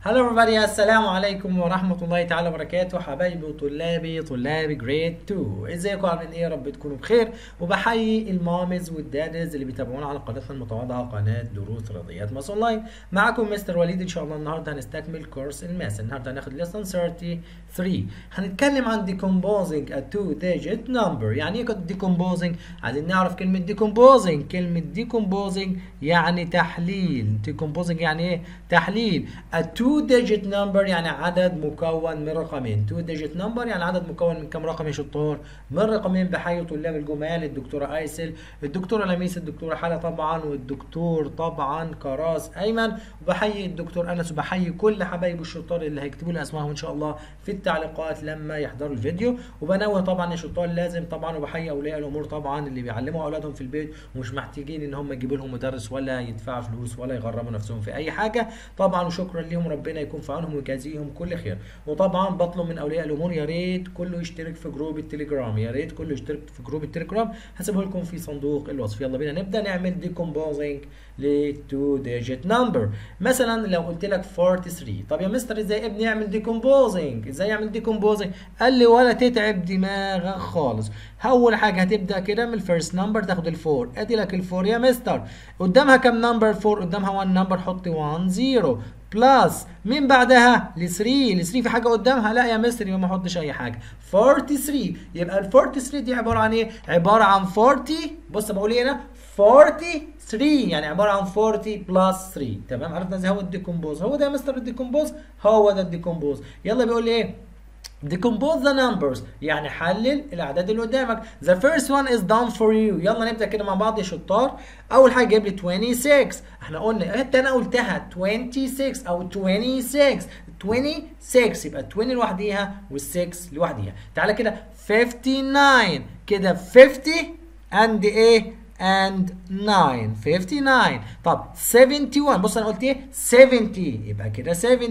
هلو everybody السلام عليكم ورحمة الله تعالى وبركاته حبايبي وطلابي طلاب جريد 2 ازيكم عاملين ايه يا رب تكونوا بخير وبحيي المامز والدادز اللي بيتابعونا على قناتنا المتواضعة قناة دروس رياضيات ماس اونلاين معاكم مستر وليد ان شاء الله النهارده هنستكمل كورس الماس النهارده هناخد ليسون 33 هنتكلم عن decomposing a two digit number يعني ايه decomposing عايزين نعرف كلمة decomposing كلمة decomposing يعني تحليل decomposing يعني ايه تحليل a two digit number يعني عدد مكون من رقمين two digit number يعني عدد مكون من كم رقم يا شطار من رقمين بحي طلاب الجمال الدكتورة ايسل الدكتورة لميس الدكتورة حلا طبعا والدكتور طبعا كراس ايمن وبحيي الدكتور انس وبحيي كل حبايب الشطار اللي هيكتبوا لي اسمائهم ان شاء الله في التعليقات لما يحضروا الفيديو وبنوه طبعا يا شطار لازم طبعا وبحيي اولياء الامور طبعا اللي بيعلموا اولادهم في البيت ومش محتاجين ان هم يجيبوا لهم مدرس ولا يدفعوا فلوس ولا يغرموا نفسهم في اي حاجه طبعا وشكرا ليهم ربنا يكون في عونهم ويجازيهم كل خير وطبعا بطلب من اولياء الامور يا ريت كله يشترك في جروب التليجرام يا ريت كله يشترك في جروب التليجرام هسيبه لكم في صندوق الوصف يلا بينا نبدا نعمل ديكومبوزنج ل 2 ديجيت نمبر مثلا لو قلت لك 43 طب يا مستر ازاي ابني يعمل ديكومبوزنج ازاي يعمل ديكومبوزنج قال لي ولا تتعب دماغك خالص اول حاجه هتبدا كده من الفيرست نمبر تاخد الفور ادي لك الفور يا مستر قدامها كام نمبر 4 قدامها 1 نمبر حط 1 0 بلس مين بعدها ل 3 ل 3 في حاجه قدامها لا يا مستر يبقى ما احطش اي حاجه 43 يبقى ال 43 دي عباره عن ايه عباره عن 40 بص بقول ايه هنا 43 يعني عباره عن 40 بلس 3 تمام عرفنا ازاي هو الديكومبوز هو ده يا مستر الديكومبوز هو ده الديكومبوز يلا بيقول لي ايه decompose the numbers يعني حلل الاعداد اللي قدامك the first one is done for you يلا نبدا كده مع بعض يا شطار اول حاجه جايب لي 26 احنا قلنا انت انا قلتها 26 او 26 26 يبقى 20 لوحديها وال6 لوحديها تعالى كده 59 كده 50 and ايه and 9 59 طب 71 بص انا قلت ايه 70 يبقى كده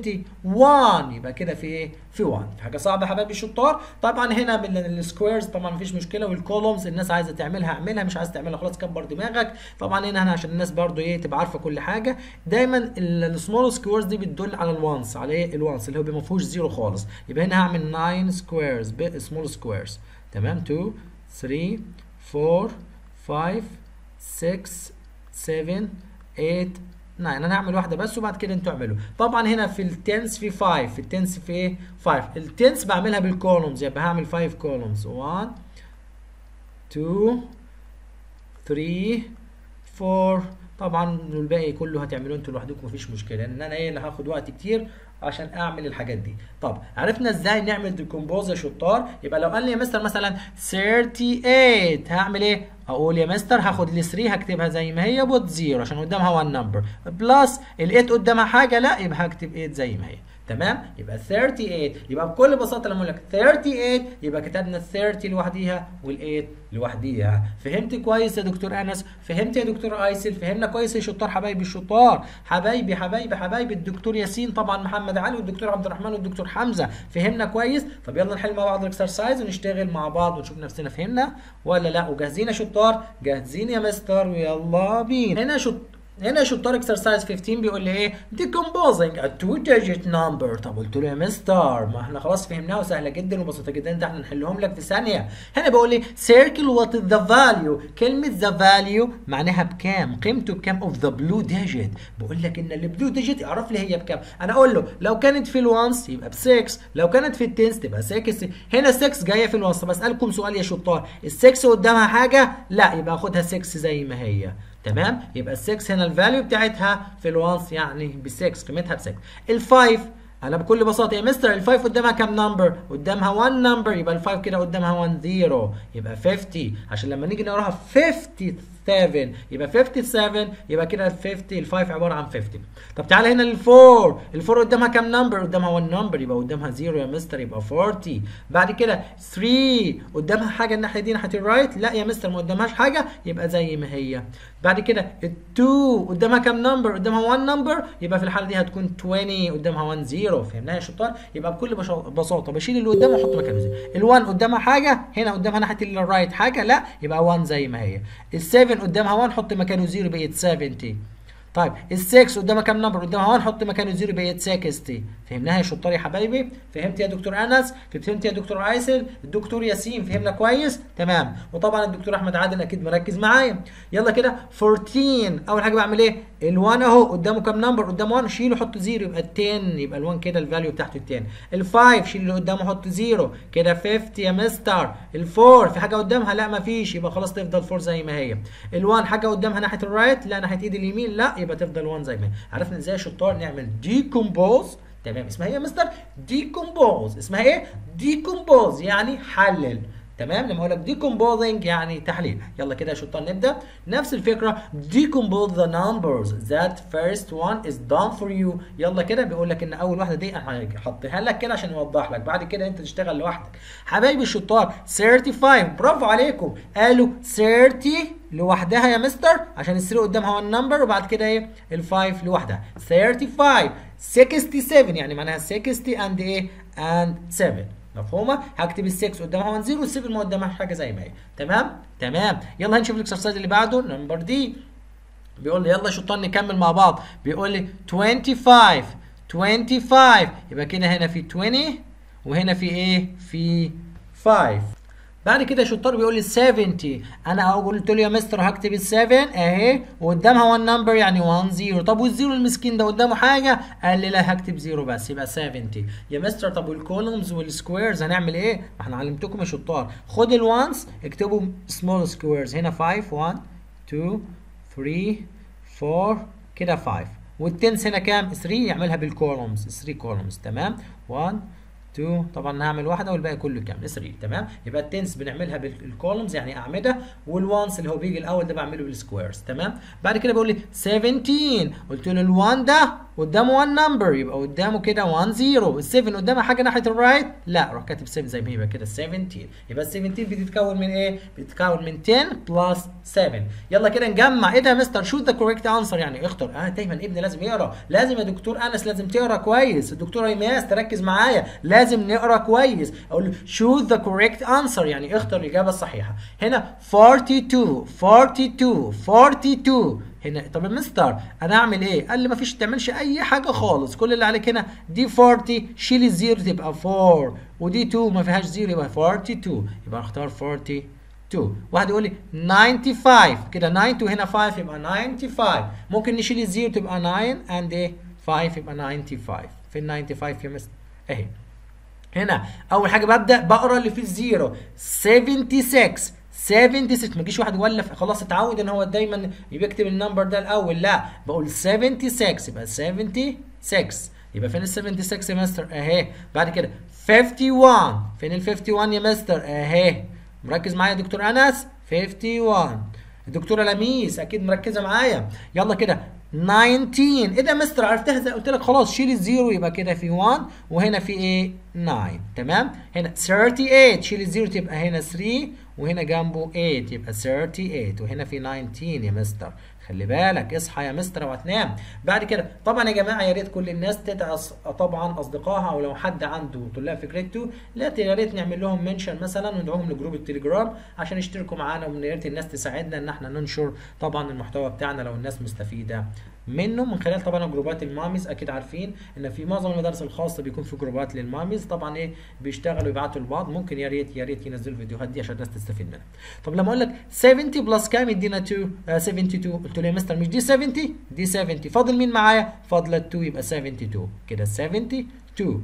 71 يبقى كده في ايه في 1 في حاجه صعبه يا حبايبي الشطار طبعا هنا بالسكويرز طبعا مفيش مشكله والكولومز الناس عايزه تعملها اعملها مش عايزه تعملها خلاص كبر دماغك طبعا هنا هنا عشان الناس برضو ايه تبقى عارفه كل حاجه دايما السمول سكويرز دي بتدل على الوانس على ايه الوانس اللي هو ما فيهوش زيرو خالص يبقى هنا هعمل 9 سكويرز سمول سكويرز تمام 2 3 4 5 6 7 8 9 انا هعمل واحده بس وبعد كده انتوا اعملوا طبعا هنا في التنس في 5 في التنس في ايه 5 التنس بعملها بالكولومز يبقى هعمل 5 كولومز 1 2 3 4 طبعا الباقي كله هتعملوه انتوا لوحدكم مفيش مشكله لان انا ايه اللي هاخد وقت كتير عشان اعمل الحاجات دي طب عرفنا ازاي نعمل ديكومبوز يا شطار يبقى لو قال لي يا مستر مثلا 38 هعمل ايه اقول يا مستر هاخد ال 3 هكتبها زي ما هي بوت 0 عشان قدامها 1 نمبر بلس ال 8 قدامها حاجه لا يبقى هكتب 8 زي ما هي تمام يبقى 38 يبقى بكل بساطه لما اقول لك 38 يبقى كتبنا ال 30 لوحديها وال 8 لوحديها فهمت كويس يا دكتور انس فهمت يا دكتور ايسل فهمنا كويس يا شطار حبايبي الشطار حبايبي حبايبي حبايبي الدكتور ياسين طبعا محمد علي والدكتور عبد الرحمن والدكتور حمزه فهمنا كويس طب يلا نحل مع بعض الاكسرسايز ونشتغل مع بعض ونشوف نفسنا فهمنا ولا لا وجاهزين يا شطار جاهزين يا مستر ويلا بينا هنا شط هنا شطار اكسرسايز 15 بيقول لي ايه decomposing a two digit number طب قلت له يا مستر ما احنا خلاص فهمناها وسهله جدا وبسيطه جدا ده احنا نحلهم لك في ثانيه هنا بيقول لي circle what is the value كلمه the value معناها بكام قيمته بكام of the blue digit بقول لك ان البلو ديجيت اعرف لي هي بكام انا اقول له لو كانت في الوانس يبقى ب 6 لو كانت في التنس تبقى 6 هنا 6 جايه في الوانس طب اسالكم سؤال يا شطار ال 6 قدامها حاجه لا يبقى اخدها 6 زي ما هي تمام يبقى ال 6 هنا الفاليو بتاعتها في الوانس يعني ب 6 قيمتها ب 6 ال 5 انا بكل بساطه يا مستر ال 5 قدامها كام نمبر قدامها 1 نمبر يبقى ال 5 كده قدامها 1 0 يبقى 50 عشان لما نيجي نقراها 50 7 يبقى 57 يبقى كده ال 50 ال 5 عباره عن 50 طب تعالى هنا للفور الفور قدامها كام نمبر قدامها 1 نمبر يبقى قدامها 0 يا مستر يبقى 40 بعد كده 3 قدامها حاجه الناحيه دي ناحيه الرايت لا يا مستر ما قدامهاش حاجه يبقى زي ما هي بعد كده ال 2 قدامها كام نمبر قدامها 1 نمبر يبقى في الحاله دي هتكون 20 قدامها 1 0 فهمناها يا شطار يبقى بكل بساطه بشيل اللي قدامه واحط مكانه 0 ال 1 قدامها حاجه هنا قدامها ناحيه الرايت حاجه لا يبقى 1 زي ما هي ال 7 قدامها 1 حط مكانه 0 بقت 70 طيب ال6 قدامها كام نمبر قدامها 1 حط مكانه 0 بقت 60 فهمناها يا شطار يا حبايبي فهمت يا دكتور انس فهمت يا دكتور عايسل الدكتور ياسين فهمنا كويس تمام وطبعا الدكتور احمد عادل اكيد مركز معايا يلا كده 14 اول حاجه بعمل ايه ال1 اهو قدامه كام نمبر قدامه 1 شيله حط 0 يبقى ال10 يبقى ال1 كده الفاليو بتاعته 10 ال5 شيل اللي قدامه حط 0 كده 50 يا مستر ال4 في حاجه قدامها لا مفيش يبقى خلاص تفضل 4 زي ما هي ال1 حاجه قدامها ناحيه الرايت لا ناحيه ايد اليمين لا يبقى تفضل 1 زي ما هي عرفنا ازاي يا شطار نعمل ديكومبوز تمام اسمها ايه يا مستر ديكومبوز اسمها ايه ديكومبوز يعني حلل تمام لما اقول لك decomposing يعني تحليل يلا كده يا شطار نبدا نفس الفكره decompose the numbers that first one is done for you يلا كده بيقول لك ان اول واحده دي احنا حاطيها لك كده عشان نوضح لك بعد كده انت تشتغل لوحدك حبايبي الشطار 35 برافو عليكم قالوا 30 لوحدها يا مستر عشان ال 3 قدامها 1 نمبر وبعد كده ايه ال 5 لوحدها 35 67 يعني معناها 60 and ايه and 7 مفهومه هكتب ال6 قدامها 1 0 وال7 ما قدامها حاجه زي ما هي تمام تمام يلا هنشوف الاكسرسايز اللي بعده نمبر دي بيقول لي يلا يا شطار نكمل مع بعض بيقول لي 25 25 يبقى كده هنا في 20 وهنا في ايه في 5 بعد كده شطار بيقول لي 70 انا قلت له يا مستر هكتب ال 7 اهي وقدامها 1 نمبر يعني 1 0 طب والزيرو المسكين ده قدامه حاجه قال لي لا هكتب 0 بس يبقى 70 يا مستر طب والكولومز والسكويرز هنعمل ايه؟ ما احنا علمتكم يا شطار خد الوانس اكتبوا سمول سكويرز هنا 5 1 2 3 4 كده 5 والتنس هنا كام؟ 3 يعملها بالكولومز 3 كولومز تمام 1 2 طبعا هعمل واحده والباقي كله كام 3 تمام يبقى التنس بنعملها بالكولومز يعني اعمده والوانس اللي هو بيجي الاول ده بعمله بالسكويرز تمام بعد كده بيقول لي 17 قلت له ال1 ده قدامه 1 نمبر يبقى قدامه كده 1 0 ال7 قدامها حاجه ناحيه الرايت لا روح كاتب 7 زي ما هي يبقى كده 17 يبقى ال 17 بتتكون من ايه بتتكون من 10 بلس 7 يلا كده نجمع ايه ده يا مستر شوت ذا كوريكت انسر يعني اختر اه دايما ابني لازم يقرا لازم يا دكتور انس لازم تقرا كويس الدكتوره ايماس تركز معايا لازم نقرا كويس اقول له شوت ذا كوريكت انسر يعني اختر الاجابه الصحيحه هنا 42 42 42 هنا طب يا مستر انا اعمل ايه؟ قال لي ما فيش تعملش اي حاجه خالص كل اللي عليك هنا دي 40 شيل الزيرو تبقى 4 ودي 2 ما فيهاش زيرو يبقى 42 يبقى اختار 42 واحد يقول لي 95 كده 9 وهنا 5 يبقى 95 ممكن نشيل الزيرو تبقى 9 اند ايه 5 يبقى 95 فين 95 يا مستر اهي هنا اول حاجه ببدا بقرا اللي فيه الزيرو 76 76 ما يجيش واحد يولف خلاص اتعود ان هو دايما بيكتب النمبر ده الاول لا بقول 76 يبقى 76 يبقى فين ال 76 يا مستر اهي بعد كده 51 فين ال 51 يا مستر اهي مركز معايا يا دكتور انس 51 الدكتوره لميس اكيد مركزه معايا يلا كده 19 ايه ده يا مستر عرفتها زي قلت لك خلاص شيل الزيرو يبقى كده في 1 وهنا في ايه 9 تمام هنا 38 شيل الزيرو تبقى هنا 3 وهنا جنبه 8 يبقى 38 وهنا في 19 يا مستر خلي بالك اصحى يا مستر وهتنام بعد كده طبعا يا جماعه يا ريت كل الناس تدعي طبعا اصدقائها او لو حد عنده طلاب في جريد 2 لا يا ريت نعمل لهم منشن مثلا وندعوهم لجروب التليجرام عشان يشتركوا معانا ومن يا ريت الناس تساعدنا ان احنا ننشر طبعا المحتوى بتاعنا لو الناس مستفيده منه من خلال طبعا جروبات الماميز اكيد عارفين ان في معظم المدارس الخاصه بيكون في جروبات للماميز طبعا ايه بيشتغلوا يبعتوا لبعض ممكن يا ريت يا ريت ينزلوا الفيديوهات دي عشان الناس تستفيد منها طب لما اقول لك 70 بلس كام يدينا 2 آه 72 قلت له يا مستر مش دي 70 دي 70 فاضل مين معايا فاضل 2 يبقى 72 كده 72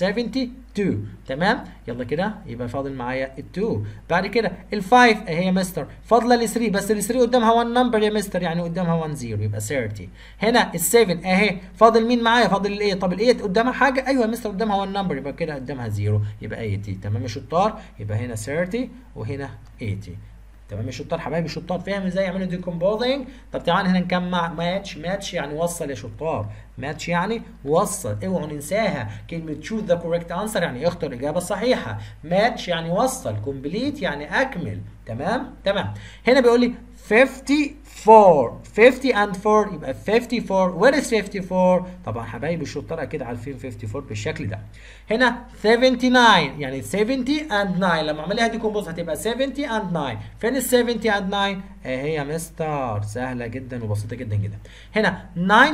72 تمام يلا كده يبقى فاضل معايا ال2 بعد كده ال5 اهي يا مستر فاضله ال3 بس ال3 قدامها 1 نمبر يا مستر يعني قدامها 1 0 يبقى 30 هنا ال7 اهي فاضل مين معايا فاضل ال8 طب ال8 قدامها حاجه ايوه يا مستر قدامها 1 نمبر يبقى كده قدامها 0 يبقى 80 تمام يا شطار يبقى هنا 30 وهنا 80 تمام يا شطار حبايبي شطار فاهم ازاي يعملوا ديكومبوزنج طب تعالى هنا نجمع ماتش ماتش يعني وصل يا شطار ماتش يعني وصل اوعوا ننساها كلمه تشوز ذا كوريكت انسر يعني اختر الاجابه الصحيحه ماتش يعني وصل كومبليت يعني اكمل تمام تمام هنا بيقول لي 4 50 and 4 يبقى 54 where is 54 طبعا حبايبي الشطار اكيد عارفين 54 بالشكل ده هنا 79 يعني 70 and 9 لما اعملها دي كومبوز هتبقى 70 and 9 فين ال 70 and 9 اهي يا مستر سهله جدا وبسيطه جدا جدا هنا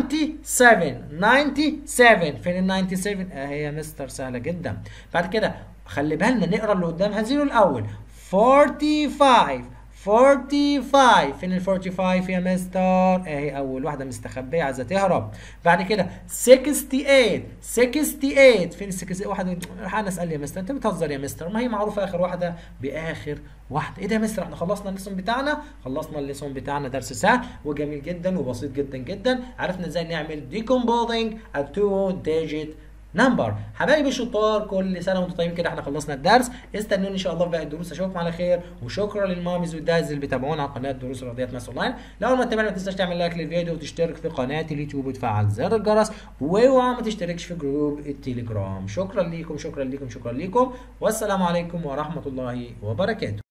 97 97 فين ال 97 اهي يا مستر سهله جدا بعد كده خلي بالنا نقرا اللي قدامها زيرو الاول 45 45 فين ال 45 يا مستر اهي اول واحده مستخبيه عايزه تهرب بعد كده 68 68 فين ال 68 واحده انا اسال يا مستر انت بتهزر يا مستر ما هي معروفه اخر واحده باخر واحده ايه ده يا مستر احنا خلصنا الليسون بتاعنا خلصنا الليسون بتاعنا درس سهل وجميل جدا وبسيط جدا جدا عرفنا ازاي نعمل decomposing a two digit نمبر حبايبي الشطار كل سنه وانتم طيبين كده احنا خلصنا الدرس استنوني ان شاء الله في باقي الدروس اشوفكم على خير وشكرا للماميز والدايز اللي بيتابعونا على قناه دروس رياضيات ماس اونلاين لو ما تتابعنا ما تنساش تعمل لايك للفيديو وتشترك في قناه اليوتيوب وتفعل زر الجرس واوعى ما تشتركش في جروب التليجرام شكرا ليكم شكرا ليكم شكرا ليكم والسلام عليكم ورحمه الله وبركاته